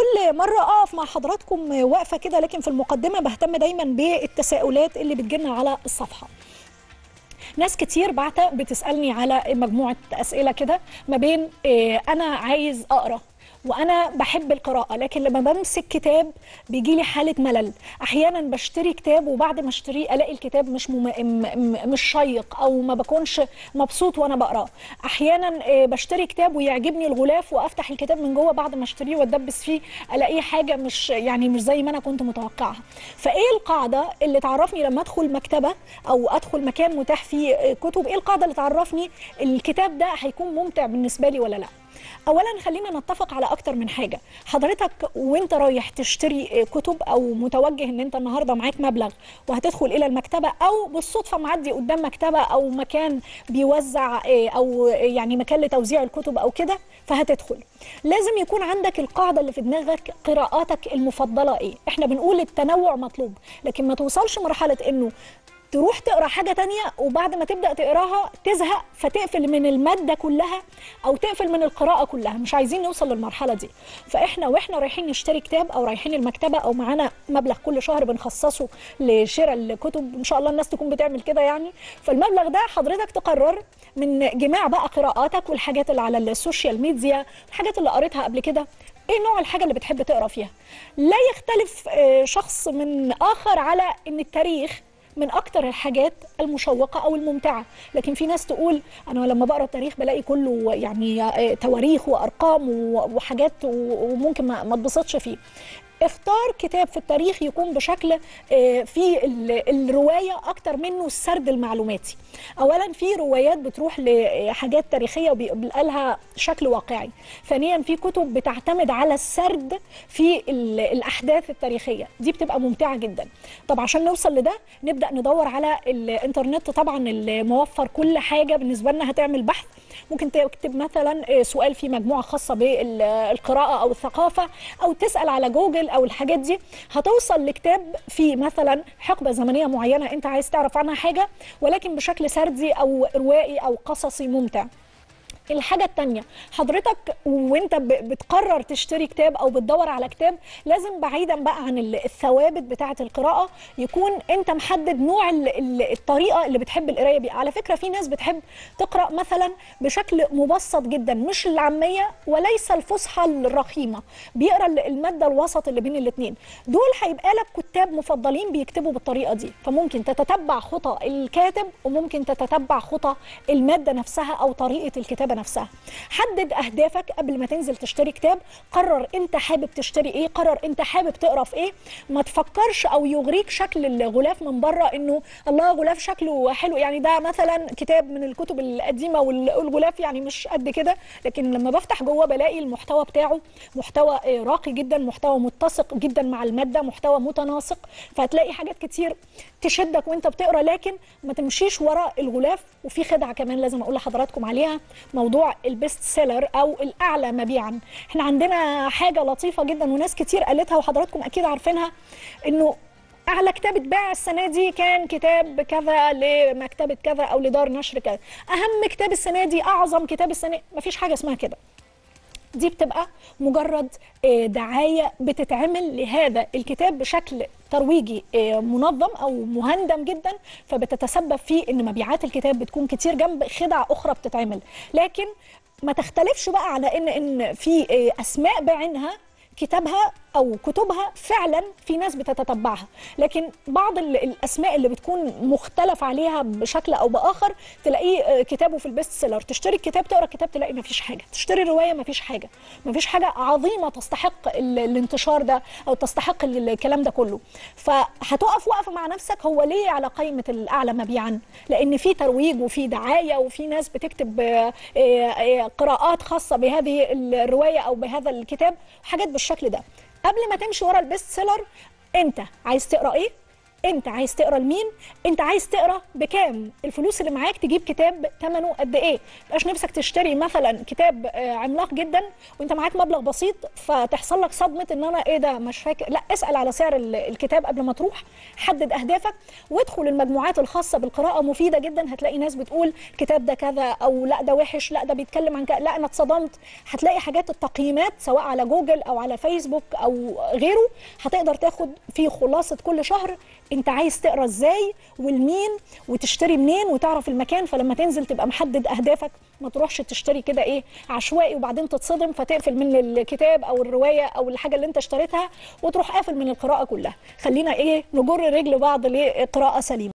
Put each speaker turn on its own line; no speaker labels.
كل مره اقف مع حضراتكم واقفه كده لكن في المقدمه بهتم دايما بالتساؤلات اللي بتجيلنا على الصفحه ناس كتير بعتة بتسألني على مجموعة أسئلة كده ما بين إيه أنا عايز أقرأ وانا بحب القراءه لكن لما بمسك كتاب بيجي لي حاله ملل احيانا بشتري كتاب وبعد ما اشتريه الاقي الكتاب مش مم... م... مش شيق او ما بكونش مبسوط وانا بقراه احيانا آه، بشتري كتاب ويعجبني الغلاف وافتح الكتاب من جوه بعد ما اشتريه واتدبس فيه الاقيه حاجه مش يعني مش زي ما انا كنت متوقعها فايه القاعده اللي تعرفني لما ادخل مكتبه او ادخل مكان متاح فيه آه، كتب ايه القاعده اللي تعرفني الكتاب ده هيكون ممتع بالنسبه لي ولا لا اولا خلينا نتفق على اكتر من حاجه حضرتك وانت رايح تشتري كتب او متوجه ان انت النهارده معاك مبلغ وهتدخل الى المكتبه او بالصدفه معدي قدام مكتبه او مكان بيوزع إيه، او يعني مكان لتوزيع الكتب او كده فهتدخل لازم يكون عندك القاعده اللي في دماغك قراءاتك المفضله ايه احنا بنقول التنوع مطلوب لكن ما توصلش مرحله انه تروح تقرا حاجه تانية وبعد ما تبدا تقراها تزهق فتقفل من الماده كلها او تقفل من القراءه كلها مش عايزين نوصل للمرحله دي فاحنا واحنا رايحين نشتري كتاب او رايحين المكتبه او معانا مبلغ كل شهر بنخصصه لشراء الكتب ان شاء الله الناس تكون بتعمل كده يعني فالمبلغ ده حضرتك تقرر من جماع بقى قراءاتك والحاجات اللي على السوشيال ميديا الحاجات اللي قريتها قبل كده ايه نوع الحاجه اللي بتحب تقرا فيها لا يختلف آه، شخص من اخر على ان التاريخ من اكتر الحاجات المشوقه او الممتعه لكن في ناس تقول انا لما بقرا التاريخ بلاقي كله يعني آه، تواريخ وارقام و- وحاجات و- وممكن ما ما اتبسطش فيه اختار كتاب في التاريخ يكون بشكل آه، في ال- الروايه اكتر منه السرد المعلوماتي اولا في روايات بتروح لحاجات تاريخيه وبيبقى لها شكل واقعي ثانيا في كتب بتعتمد على السرد في ال- الاحداث التاريخيه دي بتبقى ممتعه جدا طب عشان نوصل لده نبدا ندور على الانترنت طبعا اللي موفر كل حاجه بالنسبه لنا هتعمل بحث ممكن تكتب مثلا آه، سؤال في مجموعه خاصه بالقراءه او الثقافه او تسال على جوجل او الحاجات دي هتوصل لكتاب في مثلا حقبه زمنيه معينه انت عايز تعرف عنها حاجه ولكن بشكل سردي او روائي او قصصي ممتع الحاجة التانية حضرتك وانت ب- بتقرر تشتري كتاب او بتدور على كتاب لازم بعيدا بقى عن ال- الثوابت بتاعة القراءة يكون انت محدد نوع ال- ال- الطريقة اللي بتحب القراية بيها على فكرة في ناس بتحب تقرأ مثلا بشكل مبسط جدا مش العامية وليس الفصحى الرخيمة بيقرأ ال- المادة الوسط اللي بين الاتنين دول هيبقى لك كتاب مفضلين بيكتبوا بالطريقة دي فممكن تتتبع خطى الكاتب وممكن تتتبع خطى المادة نفسها أو طريقة الكتابة نفسها حدد أهدافك قبل ما تنزل تشتري كتاب قرر أنت حابب تشتري إيه قرر أنت حابب تقرأ في إيه ما تفكرش أو يغريك شكل الغلاف من بره إنه الله غلاف شكله حلو يعني ده مثلا كتاب من الكتب القديمة وال- والغلاف يعني مش قد كده لكن لما بفتح جوه بلاقي المحتوى بتاعه محتوى آه، راقي جدا محتوى متسق جدا مع المادة محتوى متناسق فهتلاقي حاجات كتير تشدك وانت بتقرا لكن ما تمشيش ورا الغلاف وفي خدعه كمان لازم اقول لحضراتكم عليها موضوع البيست سيلر او الاعلى مبيعا احنا عندنا حاجه لطيفه جدا وناس كتير قالتها وحضراتكم اكيد عارفينها انه اعلى كتاب اتباع السنه دي كان كتاب كذا لمكتبه كذا او لدار نشر كذا اهم كتاب السنه دي اعظم كتاب السنه مفيش حاجه اسمها كده دي بتبقى مجرد آه، دعاية بتتعمل لهذا الكتاب بشكل ترويجي آه، منظم أو مهندم جدا فبتتسبب في أن مبيعات الكتاب بتكون كتير جنب خدع أخرى بتتعمل لكن ما تختلفش بقى على أن أن في آه، أسماء بعينها كتابها او كتبها فعلا في ناس بتتتبعها لكن بعض ال- الاسماء اللي بتكون مختلف عليها بشكل او باخر تلاقيه آه، كتابه في البيست سيلر تشتري الكتاب تقرا الكتاب تلاقي مفيش حاجه تشتري الروايه مفيش حاجه مفيش حاجه عظيمه تستحق ال- الانتشار ده او تستحق ال- الكلام ده كله فهتقف وقفه مع نفسك هو ليه على قائمه الاعلى مبيعا لان في ترويج وفي دعايه وفي ناس بتكتب آه، آه، آه، قراءات خاصه بهذه الروايه او بهذا الكتاب حاجات بالشكل ده قبل ما تمشي ورا البيست سيلر انت عايز تقرا ايه انت عايز تقرا لمين انت عايز تقرا بكام الفلوس اللي معاك تجيب كتاب ثمنه قد ايه مبقاش نفسك تشتري مثلا كتاب آه، عملاق جدا وانت معاك مبلغ بسيط فتحصل لك صدمه ان انا ايه ده مش فاكر لا اسال على سعر ال- الكتاب قبل ما تروح حدد اهدافك وادخل المجموعات الخاصه بالقراءه مفيده جدا هتلاقي ناس بتقول الكتاب ده كذا او لا ده وحش لا ده بيتكلم عن كذا لا انا اتصدمت هتلاقي حاجات التقييمات سواء على جوجل او على فيسبوك او غيره هتقدر تاخد في خلاصه كل شهر انت عايز تقرا ازاي والمين وتشتري منين وتعرف المكان فلما تنزل تبقى محدد اهدافك ما تروحش تشتري كده ايه عشوائي وبعدين تتصدم فتقفل من الكتاب او الروايه او الحاجه اللي انت اشتريتها وتروح قافل من القراءه كلها خلينا ايه نجر رجل بعض لقراءه سليمه